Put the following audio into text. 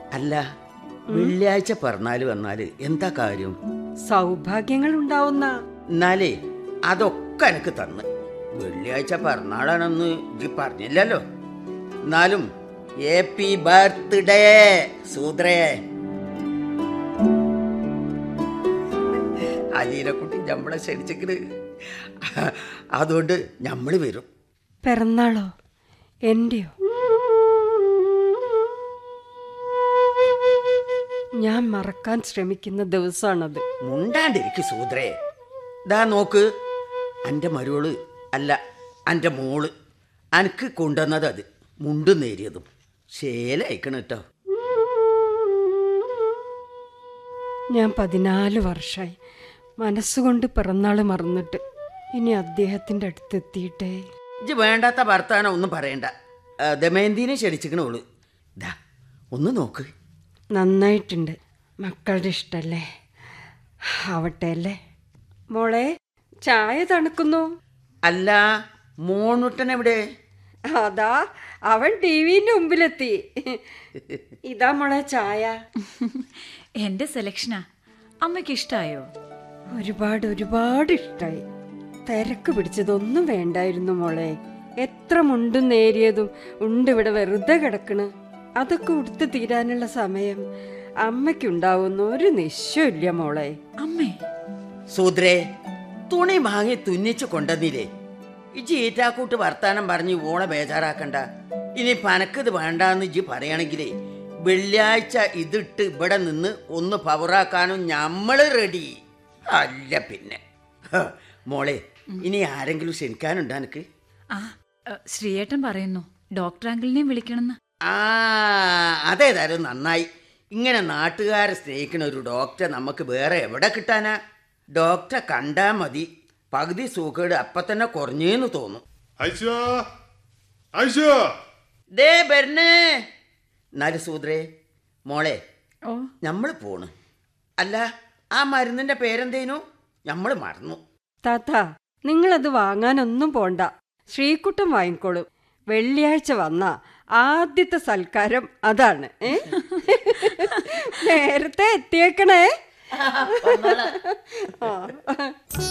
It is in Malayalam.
അല്ല വെള്ളിയാഴ്ച പിറന്നാല് വന്നാല് എന്താ കാര്യം സൗഭാഗ്യങ്ങൾ ഉണ്ടാവുന്ന എന്നാലേ അതൊക്കെ എനിക്ക് തന്ന് വെള്ളിയാഴ്ച പിറന്നാളാണെന്ന് ഇജ്ജ് പറഞ്ഞില്ലല്ലോ എന്നാലും ഹാപ്പി ബർത്ത്ഡേ സൂത്രേ അലീനക്കുട്ടി നമ്മളെ ക്ഷണിച്ചിട്ട് അതുകൊണ്ട് നമ്മൾ വരും പിറന്നാളോ എന്റെയോ ഞാൻ മറക്കാൻ ശ്രമിക്കുന്ന ദിവസമാണത് മുണ്ടാണ്ടിരിക്ക് സൂത്രേ ദാ നോക്ക് എൻ്റെ മരുവള് അല്ല എൻ്റെ മോള് അനക്ക് കൊണ്ടുവന്നത് അത് മുണ്ടും നേരിയതും ശേലയക്കണം കേട്ടോ ഞാൻ പതിനാല് വർഷമായി മനസ്സുകൊണ്ട് പിറന്നാൾ മറന്നിട്ട് ഇനി അദ്ദേഹത്തിൻ്റെ അടുത്തെത്തിയിട്ടേ ഇജ്ജ് വേണ്ടാത്ത വർത്താനം ഒന്നും പറയണ്ട ആ, ദമയന്തിനെ ക്ഷണിച്ചിക്കണോള് ദാ ഒന്ന് നോക്ക് നന്നായിട്ടുണ്ട് മക്കളുടെ ഇഷ്ടല്ലേ ആവട്ടെ അല്ലേ മോളെ ചായ തണുക്കുന്നു അല്ല മോണുട്ടൻ എവിടെ അതാ അവൻ ടി വിന്റെ മുമ്പിലെത്തി ഇതാ മോളെ ചായ എന്റെ സെലക്ഷനാ അമ്മയ്ക്ക് ഇഷ്ടായോ ഒരുപാട് ഒരുപാട് ഇഷ്ടായി തിരക്ക് പിടിച്ചതൊന്നും വേണ്ടായിരുന്നു മോളെ എത്ര മുണ്ടും നേരിയതും ഉണ്ട് ഇവിടെ വെറുതെ കിടക്കണ് അതൊക്കെ ഉടുത്ത് തീരാനുള്ള സമയം അമ്മയ്ക്കുണ്ടാവുന്ന ഒരു നിശ്ചയമില്ല മോളെ അമ്മേ സൂത്രേ തുണി വാങ്ങി തുന്നിച്ച് കൊണ്ടുവന്നില്ലേ ഇജ്ജ് ഈറ്റാക്കൂട്ട് വർത്താനം പറഞ്ഞ് ഓളെ ബേജാറാക്കണ്ട ഇനി പനക്കത് വേണ്ടാന്ന് ഇജ്ജ് പറയണെങ്കിലേ വെള്ളിയാഴ്ച ഇതിട്ട് ഇവിടെ നിന്ന് ഒന്ന് പവറാക്കാനും ഞമ്മള് റെഡി അല്ല പിന്നെ ഹ, മോളെ ഇനി ആരെങ്കിലും ക്ഷണിക്കാനുണ്ടോ എനിക്ക് ആ ഏ, ശ്രീയേട്ടൻ പറയുന്നു ഡോക്ടർ അങ്കിളിനെയും വിളിക്കണമെന്ന് ആ അതേതായാലും നന്നായി ഇങ്ങനെ നാട്ടുകാരെ സ്നേഹിക്കുന്ന ഒരു ഡോക്ടറെ നമുക്ക് വേറെ എവിടെ കിട്ടാനാ ഡോക്ടറെ കണ്ടാ മതി പകുതി സൂക്കേട് അപ്പൊ തന്നെ കുറഞ്ഞേന്ന് തോന്നും ഐശോ ഐശോ ദേ ബെർണേ എന്നാലും സൂത്രേ മോളെ ഓ നമ്മൾ പോണ് അല്ല ആ മരുന്നിന്റെ പേരെന്തേനു നമ്മൾ മറന്നു താത്ത നിങ്ങളത് വാങ്ങാനൊന്നും പോണ്ട ശ്രീകുട്ടൻ വാങ്ങിക്കോളും വെള്ളിയാഴ്ച വന്ന ആദ്യത്തെ സൽക്കാരം അതാണ് ഏ? നേരത്തെ എത്തിയേക്കണേ ആ